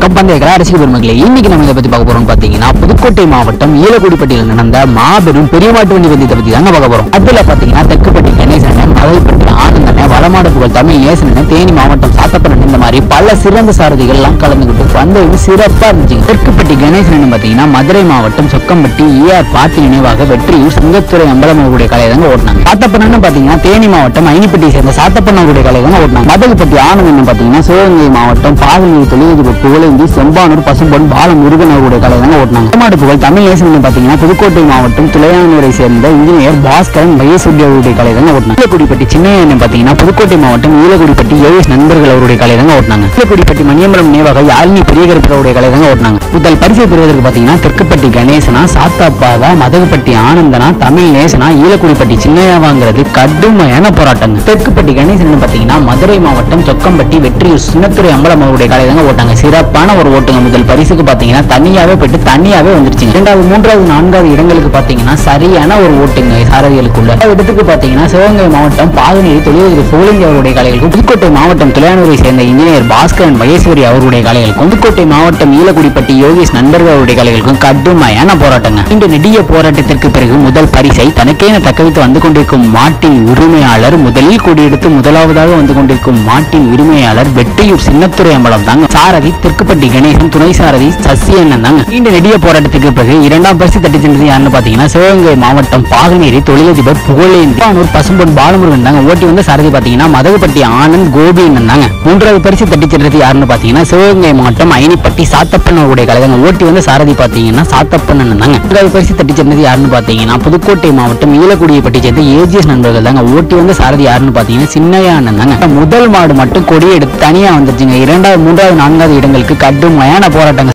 வணக்கம் பந்தயக்கலா ரசிக பெருமக்களே இன்னைக்கு நம்ம இதை பத்தி பார்க்க போறோம் பாத்தீங்கன்னா புதுக்கோட்டை மாவட்டம் ஈலக்குடிப்பட்டியில் நடந்த மாபெரும் பெரிய மாட்டு வண்டி பந்தயத்தை பத்தி தாங்க பார்க்க போறோம் அதுல பாத்தீங்கன்னா தெற்குப்பட்டி கணேசன் மலைப்பட்டி ஆனந்தன வடமாடு புகழ் தமிழ் நேசனன் தேனி மாவட்டம் சாத்தப்படன் இந்த மாதிரி பல சிறந்த சாரதிகள் எல்லாம் கலந்துகிட்டு பந்தயம் சிறப்பா இருந்துச்சு தெற்குப்பட்டி கணேசன் பாத்தீங்கன்னா மதுரை மாவட்டம் சொக்கம்பட்டி ஈஆர் பாட்டி நினைவாக வெற்றியூர் சிங்கத்துறை அம்பலமர்களுடைய கலையை தாங்க ஓட்டினாங்க சாத்தப்பண்ணு பாத்தீங்கன்னா தேனி மாவட்டம் ஐனிப்பட்டியை சேர்ந்த சாத்தப்பண்ணவருடைய கலையை தாங்க ஓட்டினாங்க மதகுப்பட்டி ஆனந்தன் பாத்தீங்கன்னா சிவகங்கை மாவட்டம் பாகலூர் தொழிலதிபர் புகழேந்தி செம்பானூர் பசும்பொன் பால முருகன் அவருடைய கலை தாங்க ஓட்டினாங்க தமிழ்நாடு புகழ் தமிழ் நேசன் பாத்தீங்கன்னா புதுக்கோட்டை மாவட்டம் துளையானூரை சேர்ந்த இன்ஜினியர் பாஸ்கரன் மகேஸ்வரி அவருடைய கலை தாங்க ஓட்டினாங்க ஈலக்குடிப்பட்டி சின்னையன் பாத்தீங்கன்னா புதுக்கோட்டை மாவட்டம் ஈலக்குடிப்பட்டி ஏஎஸ் நண்பர்கள் அவருடைய கலை தாங்க ஓட்டினாங்க ஈலக்குடிப்பட்டி மணியம்பலம் நினைவாக யாழினி பெரியகருப்பர் அவருடைய கலை தாங்க ஓட்டினாங்க முதல் பரிசை பெறுவதற்கு பாத்தீங்கன்னா தெற்குப்பட்டி கணேசனா சாத்தாப்பாவா மதகுப்பட்டி ஆனந்தனா தமிழ் நேசனா ஈலக்குடிப்பட்டி சின்னையாவாங்கிறது கடுமையான போராட்டங்க தெற்குப்பட்டி கணேசன் பாத்தீங்கன்னா மதுரை மாவட்டம் சொக்கம்பட்டி வெற்றியூர் சின்னத்துறை அம்பலம் அவருடைய கலை தாங்க ஓட்டாங்க சிறப்பான ஒரு ஓட்டுங்க முதல் பரிசுக்கு பாத்தீங்கன்னா தனியாவே போயிட்டு தனியாவே வந்துருச்சு இரண்டாவது மூன்றாவது நான்காவது இடங்களுக்கு பாத்தீங்கன்னா சரியான ஒரு ஓட்டுங்க சாரதிகளுக்குள்ள இந்த இடத்துக்கு பாத்தீங்கன்னா சிவகங்கை மாவட்டம் பாகநேரி தொழிலதிபர் புகழேந்தி அவருடைய கலைகளுக்கும் புதுக்கோட்டை மாவட்டம் துளையானூரை சேர்ந்த இன்ஜினியர் பாஸ்கரன் மகேஸ்வரி அவருடைய கலைகளுக்கும் புதுக்கோட்டை மாவட்டம் ஈலக்குடிப்பட்டி யோகேஷ் நண்பர்கள் அவருடைய கலைகளுக்கும் கடுமையான போராட்டங்க இந்த நெடிய போராட்டத்திற்கு பிறகு முதல் பரிசை தனக்கேன தக்கவைத்து வந்து கொண்டிருக்கும் மாட்டின் உரிமையாளர் முதலில் கொடியெடுத்து முதலாவதாக வந்து கொண்டிருக்கும் மாட்டின் உரிமையாளர் வெட்டியூர் சின்னத்துறை அம்பலம் தாங்க சாரதி தெற்குப்பட்டி கணேசன் துணை சாரதி சசியண்ணன் தாங்க இந்த நெடிய போராட்டத்துக்கு பிறகு இரண்டாம் பரிசு தட்டி சென்றது யாருன்னு பாத்தீங்கன்னா சிவகங்கை மாவட்டம் பாகநேரி தொழிலதிபர் புகழேந்தி பானூர் பசும்பொன் பாலமுருகன் தாங்க ஓட்டி வந்த சாரதி பாத்தீங்கன்னா மதகுப்பட்டி ஆனந்த் கோபி அண்ணன் தாங்க மூன்றாவது பரிசு தட்டி சென்றது யாருன்னு பாத்தீங்கன்னா சிவகங்கை மாவட்டம் ஐனிப்பட்டி சாத்தப்பன் அவருடைய கழகங்க ஓட்டி வந்த சாரதி பாத்தீங்கன்னா சாத்தப்பன் அண்ணன் தாங்க மூன்றாவது பரிசு தட்டி சென்றது யாருன்னு பாத்தீங்கன்னா புதுக்கோட்டை மாவட்டம் ஈலக்குடியப்பட்டி சேர்ந்த ஏஜிஎஸ் நண்பர்கள் தாங்க ஓட்டி வந்த சாரதி யாருன்னு பாத்தீங்கன்னா சின்னையா அண்ணன் தாங்க முதல் மாடு மட்டும் கொடி எடுத்து தனியா வந்துருச்சுங்க இரண்டாவது மூன்றாவது நான்காவது இடங்களுக்கு கடுமையான போராட்டங்க